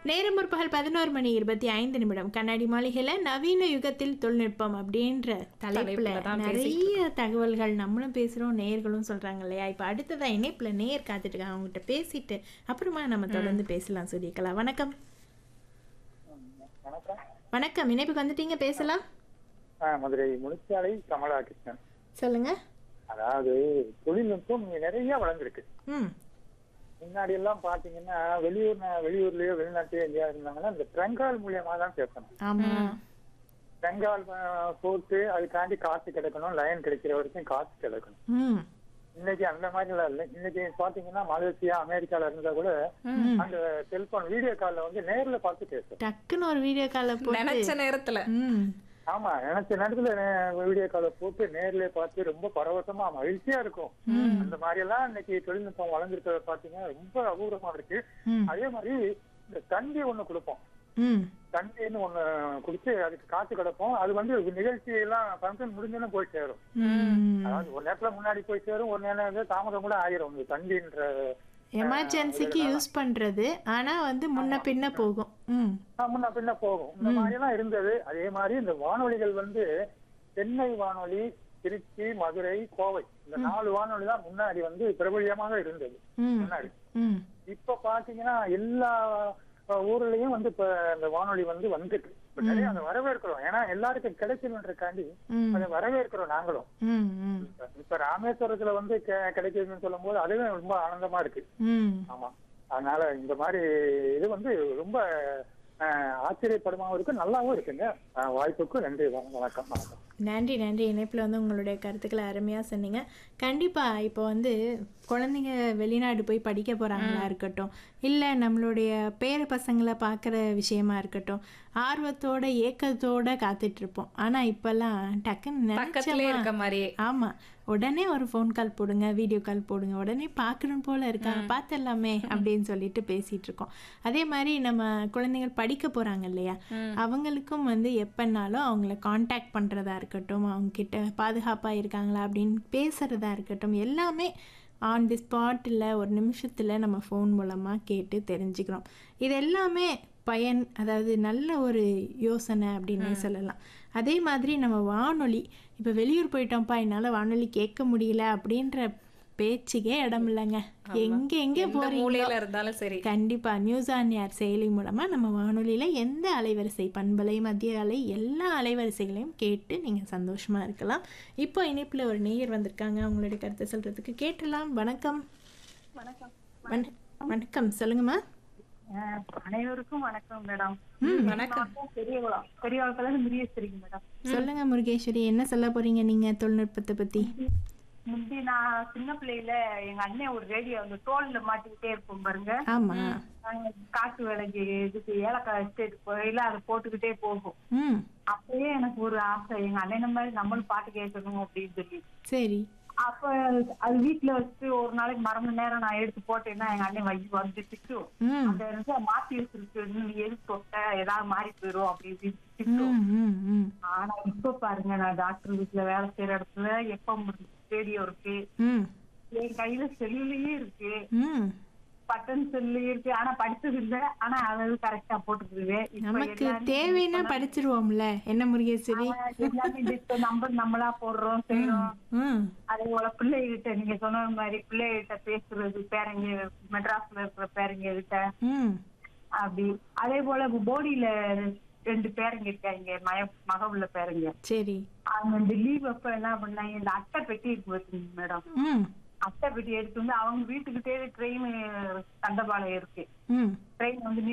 நேரம் முற்பகல் பதினோரு மணி இருபத்தி ஐந்து நிமிடம் கண்ணாடி மாளிகையில நவீன யுகத்தில் தொழில்நுட்பம் அப்படின்ற தலைப்புல தலைப்புல தான் நிறைய தகவல்கள் நம்மளும் பேசுறோம் நேயர்களும் சொல்றாங்க இல்லையா இப்ப அடுத்ததா இணைப்புல நேயர் காத்துட்டு இருக்காங்க அவங்ககிட்ட பேசிட்டு அப்புறமா நம்ம தொடர்ந்து பேசலாம் சொல்லிக்கலாம் வணக்கம் வணக்கம் வணக்கம் இணைப்புக்கு வந்துட்டீங்க பேசலாம் ஆ, மதுரை முனிச்சாலை கமலா கிருஷ்ணன் சொல்லுங்க அதாவது தொழில்நுட்பம் இங்க நிறைய வளர்ந்துருக்கு ம் முன்னாடி எல்லாம் பாத்தீங்கன்னா வெளியூர் வெளியூர்லயோ வெளிநாட்டுலயோ எங்கேயா இருந்தாங்கன்னா இந்த ட்ரங்கால் மூலியமா தான் பேசணும் ஆமா ட்ரங்கால் போட்டு அதுக்காண்டி காசு கிடைக்கணும் லைன் கிடைக்கிற வரைக்கும் காசு கிடைக்கணும் ம் இன்னைக்கு அந்த மாதிரி எல்லாம் இல்லை இன்னைக்கு பாத்தீங்கன்னா மலேசியா அமெரிக்கால இருந்தா கூட அந்த செல்போன் வீடியோ கால்ல வந்து நேர்ல பார்த்து பேசும் டக்குன்னு ஒரு வீடியோ கால போட்டு நினைச்ச நேரத்துல ம் ஆமா நினைச்ச நேரத்துல வீடியோ காலை போட்டு நேர்ல பார்த்து ரொம்ப பரவசமா மகிழ்ச்சியா இருக்கும் அந்த மாதிரி எல்லாம் இன்னைக்கு தொழில்நுட்பம் வளர்ந்துருக்கிறத பாத்தீங்கன்னா ரொம்ப அபூர்வமா இருக்கு ம். அதே மாதிரி இந்த தந்தி ஒண்ணு கொடுப்போம் ம் தந்தின்னு ஒண்ணு கொடுத்து அதுக்கு காசு கிடப்போம் அது வந்து நிகழ்ச்சி எல்லாம் ஃபங்க்ஷன் முடிஞ்சோன்னு போய் சேரும் ம் அதாவது ஒரு நேரத்துல முன்னாடி போய் சேரும் ஒரு நேரம் வந்து தாமதம் கூட ஆயிரும் இந்த தந்தின்ற எமர்ஜென்சிக்கு யூஸ் பண்றது ஆனா வந்து முன்ன பின்ன போகும் ம் ஆஹ் முன்ன பின்ன போகும் இந்த மாதிரி எல்லாம் இருந்தது அதே மாதிரி இந்த வானொலிகள் வந்து சென்னை வானொலி திருச்சி மதுரை கோவை இந்த நாலு வானொலி தான் முன்னாடி வந்து பிரபலியமாக இருந்தது ம் முன்னாடி ம் இப்ப பாத்தீங்கன்னா எல்லா அஹ், ஊர்லயும் வந்து இப்ப இந்த வானொலி வந்து வந்துட்டு இப்ப நிறைய அதை வரவேற்கிறோம் ஏன்னா எல்லாருக்கும் கிடைக்கணுன்றக்காண்டி ம் அதை வரவேற்கிறோம் நாங்களும் ம் ம் இப்ப- இப்ப ராமேஸ்வரத்துல வந்து கெ- கிடைக்குதுன்னு சொல்லும் போது அதுவே ரொம்ப ஆனந்தமா இருக்கு ம் ஆமா அதனால இந்த மாதிரி இது வந்து ரொம்ப அஹ், ஆச்சரியப்படுமாவும் இருக்கு நல்லாவும் இருக்குங்க அஹ், வாய்ப்புக்கு நன்றி வணக்கம் வணக்கம் வணக்கம் நன்றி நன்றி இணைப்பில் வந்து உங்களுடைய கருத்துக்களை அருமையாக சொன்னீங்க கண்டிப்பாக இப்போ வந்து குழந்தைங்க வெளிநாடு போய் படிக்க போகிறாங்களா இருக்கட்டும் இல்லை நம்மளுடைய பேர பசங்களை பார்க்குற விஷயமா இருக்கட்டும் ஆர்வத்தோட ஏக்கத்தோட காத்துட்ருப்போம் ஆனால் இப்போல்லாம் டக்குன்னு பக்கத்திலே நினைச்சோமா இருக்க மாதிரியே ஆமாம் உடனே ஒரு ஃபோன் கால் போடுங்க வீடியோ கால் போடுங்க உடனே பார்க்கணும் போல இருக்கா பார்த்துடலாமே அப்படின்னு சொல்லிட்டு பேசிட்டு இருக்கோம் அதே மாதிரி நம்ம குழந்தைகள் படிக்க போகிறாங்க இல்லையா அவங்களுக்கும் வந்து எப்போனாலும் அவங்கள காண்டாக்ட் பண்ணுறதா இருக்கட்டும் அவங்க கிட்ட பாதுகாப்பாக இருக்காங்களா அப்படின்னு பேசுகிறதா இருக்கட்டும் எல்லாமே ஆன் தி ஸ்பாட்டில் ஒரு நிமிஷத்தில் நம்ம ஃபோன் மூலமாக கேட்டு தெரிஞ்சுக்கிறோம் இது எல்லாமே பயன் அதாவது நல்ல ஒரு யோசனை அப்படின்னே சொல்லலாம் அதே மாதிரி நம்ம வானொலி இப்போ வெளியூர் போயிட்டோம்ப்பா என்னால் வானொலி கேட்க முடியல அப்படின்ற பேச்சுக்கே இடம் இல்லைங்க எங்கே எங்கே எந்த போகிறீங்களோ மூலையில இருந்தாலும் சரி கண்டிப்பா நியூஸ் ஆன் ஏர் செயலி மூலமா நம்ம வானொலியில எந்த அலைவரிசை பண்பலை மத்திய அலை எல்லா அலைவரிசைகளையும் கேட்டு நீங்க சந்தோஷமா இருக்கலாம் இப்போ இணைப்புல ஒரு நேயர் வந்திருக்காங்க அவங்களுடைய கருத்தை சொல்றதுக்கு கேட்டலாம் வணக்கம் வணக்கம் வண- வணக்கம் சொல்லுங்கம்மா அஹ் அனைவருக்கும் வணக்கம் மேடம் ம், வணக்கம் பெரியவளம் பெரியவளத்துல இருந்து முரியேஸ்வரிங்க மேடம் சொல்லுங்க முருகேஸ்வரி என்ன சொல்ல போறீங்க நீங்க தொழில்நுட்பத்தை பத்தி முந்தி நான் சின்ன பிள்ளையில எங்க அண்ணன் ஒரு ரேடியோ அந்த தோல்ல மாட்டிக்கிட்டே இருப்போம் பாருங்க ஆமா நாங்க காட்டு வேலைக்கு இதுக்கு ஏலக்காய் எஸ்டேட் போயில அதை போட்டுக்கிட்டே போகும் ம் அப்பயே எனக்கு ஒரு ஆசை எங்க அண்ணன் மாதிரி நம்மளும் பாட்டு கேட்கணும் அப்படின்னு சொல்லி சரி அப்ப அது வீட்டுல வச்சு ஒரு நாளைக்கு மறந்த நேரம் நான் எடுத்து போட்டேன்னா எங்க அண்ணன் வயசு வந்து திட்டும் ம் அந்த இருந்து மாத்தி வச்சிருக்கு நீ எதுக்கு போட்ட ஏதாவது மாறி போயிரும் அப்படி இப்படின்னு திட்டும் ம் ம் ம் ஆனா இப்ப பாருங்க நான் டாக்டர் வீட்டுல வேலை செய்யற இடத்துல எப்ப ரேடியோ இருக்கு ம் என் கையில செல்லுலயே இருக்கு ம் பட்டன் செல்லு இருக்கு ஆனா படிச்சது இல்ல ஆனா அது கரெக்டா போட்டுக்குது இப்ப நமக்கு எல்லாமே தேவைன்னா படிச்சிருவோம்ல என்ன முருகேஸ்வரி எல்லாமே இப்ப நம்பர் நம்மளா போடுறோம் செய்யறோம் ம் அதே போல பிள்ளைகிட்ட நீங்க சொன்ன மாதிரி பிள்ளைகிட்ட பேசுறது பேரங்க மெட்ராஸ்ல இருக்கிற பேரங்க கிட்ட ம் அப்படி அதே போல போடியில ரெண்டு பேரங்க இருக்காங்க மய மக உள்ள பேரங்க சரி அவங்க இந்த லீவ் அப்ப என்ன பண்ணாங்க இந்த அட்டை பெட்டி இருக்கு பாத்தீங்க மேடம் ம் அட்டை பெட்டி எடுத்து வந்து அவங்க வீட்டுக்கிட்டே ட்ரெயின் தண்டபாளையம் இருக்கு ம் ட்ரெயின் வந்து